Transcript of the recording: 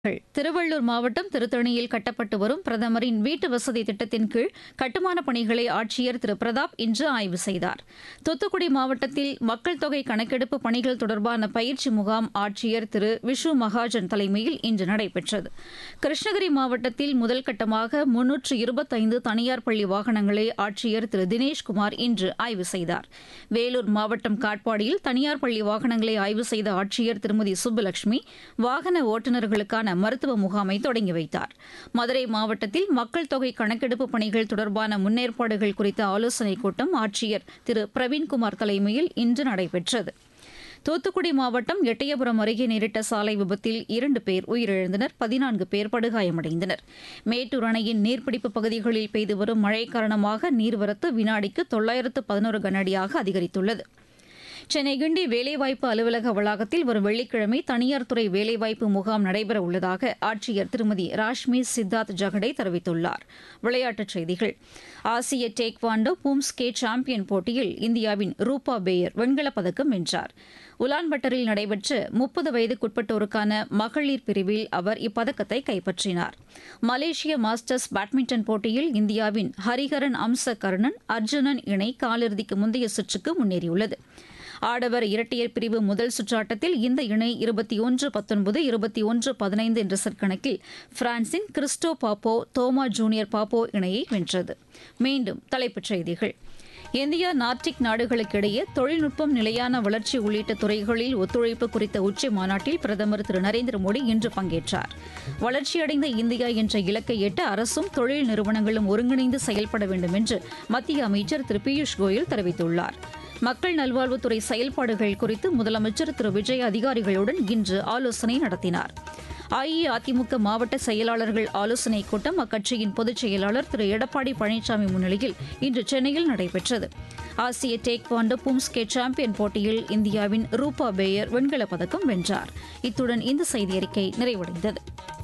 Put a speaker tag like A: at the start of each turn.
A: திருவள்ளூர் மாவட்டம் திருத்தணியில் கட்டப்பட்டு வரும் பிரதமரின் வீட்டு வசதி திட்டத்தின் கீழ் கட்டுமானப் பணிகளை ஆட்சியர் திரு பிரதாப் இன்று ஆய்வு செய்தார் தூத்துக்குடி மாவட்டத்தில் மக்கள் தொகை கணக்கெடுப்பு பணிகள் தொடர்பான பயிற்சி முகாம் ஆட்சியர் திரு விஷு மகாஜன் தலைமையில் இன்று நடைபெற்றது கிருஷ்ணகிரி மாவட்டத்தில் முதல் கட்டமாக முன்னூற்று இருபத்தைந்து தனியார் பள்ளி வாகனங்களை ஆட்சியர் திரு தினேஷ்குமார் இன்று ஆய்வு செய்தார் வேலூர் மாவட்டம் காட்பாடியில் தனியார் பள்ளி வாகனங்களை ஆய்வு செய்த ஆட்சியர் திருமதி சுப்புலட்சுமி வாகன ஓட்டுநர்களுக்கான மருத்துவ முகாமை தொடங்கி வைத்தார் மதுரை மாவட்டத்தில் மக்கள் தொகை கணக்கெடுப்பு பணிகள் தொடர்பான முன்னேற்பாடுகள் குறித்த ஆலோசனைக் கூட்டம் ஆட்சியர் திரு பிரவீன்குமார் தலைமையில் இன்று நடைபெற்றது தூத்துக்குடி மாவட்டம் எட்டயபுரம் அருகே நேரிட்ட சாலை விபத்தில் இரண்டு பேர் உயிரிழந்தனர் பதினான்கு பேர் படுகாயமடைந்தனர் மேட்டூர் அணையின் நீர்பிடிப்பு பகுதிகளில் பெய்து வரும் மழை காரணமாக நீர்வரத்து வினாடிக்கு தொள்ளாயிரத்து பதினோரு கனஅடியாக அதிகரித்துள்ளது சென்னை கிண்டி வேலைவாய்ப்பு அலுவலக வளாகத்தில் வரும் வெள்ளிக்கிழமை தனியார் துறை வேலைவாய்ப்பு முகாம் நடைபெற உள்ளதாக ஆட்சியர் திருமதி ராஷ்மி சித்தார்த் ஜகடே தெரிவித்துள்ளார் விளையாட்டுச் செய்திகள் ஆசிய டேக்வாண்டோ பூம்ஸ்கே சாம்பியன் போட்டியில் இந்தியாவின் ரூபா பேயர் வெண்கலப் பதக்கம் வென்றார் உலான்பட்டரில் நடைபெற்ற முப்பது வயதுக்குட்பட்டோருக்கான மகளிர் பிரிவில் அவர் இப்பதக்கத்தை கைப்பற்றினார் மலேசிய மாஸ்டர்ஸ் பேட்மிண்டன் போட்டியில் இந்தியாவின் ஹரிஹரன் அம்ச கர்ணன் அர்ஜுனன் இணை காலிறுதிக்கு முந்தைய சுற்றுக்கு முன்னேறியுள்ளது ஆடவர் இரட்டையர் பிரிவு முதல் சுற்றாட்டத்தில் இந்த இணை இருபத்தி ஒன்று பத்தொன்பது இருபத்தி ஒன்று பதினைந்து என்ற செட் கணக்கில் பிரான்சின் கிறிஸ்டோ பாப்போ தோமா ஜூனியர் பாப்போ இணையை வென்றது மீண்டும் தலைப்புச் செய்திகள் இந்தியா நார்டிக் நாடுகளுக்கிடையே தொழில்நுட்பம் நிலையான வளர்ச்சி உள்ளிட்ட துறைகளில் ஒத்துழைப்பு குறித்த உச்சி மாநாட்டில் பிரதமர் திரு நரேந்திர மோடி இன்று பங்கேற்றார் வளர்ச்சியடைந்த இந்தியா என்ற இலக்கை எட்ட அரசும் தொழில் நிறுவனங்களும் ஒருங்கிணைந்து செயல்பட வேண்டும் என்று மத்திய அமைச்சர் திரு பியூஷ் கோயல் தெரிவித்துள்ளார் மக்கள் நல்வாழ்வுத்துறை செயல்பாடுகள் குறித்து முதலமைச்சர் திரு விஜய் அதிகாரிகளுடன் இன்று ஆலோசனை நடத்தினார் அஇஅதிமுக மாவட்ட செயலாளர்கள் ஆலோசனைக் கூட்டம் அக்கட்சியின் பொதுச் செயலாளர் திரு எடப்பாடி பழனிசாமி முன்னிலையில் இன்று சென்னையில் நடைபெற்றது ஆசிய டேக்வாண்டோ பும்ஸ்கே சாம்பியன் போட்டியில் இந்தியாவின் ரூபா பேயர் வெண்கலப் பதக்கம் வென்றார் இத்துடன் இந்த செய்தியறிக்கை நிறைவடைந்தது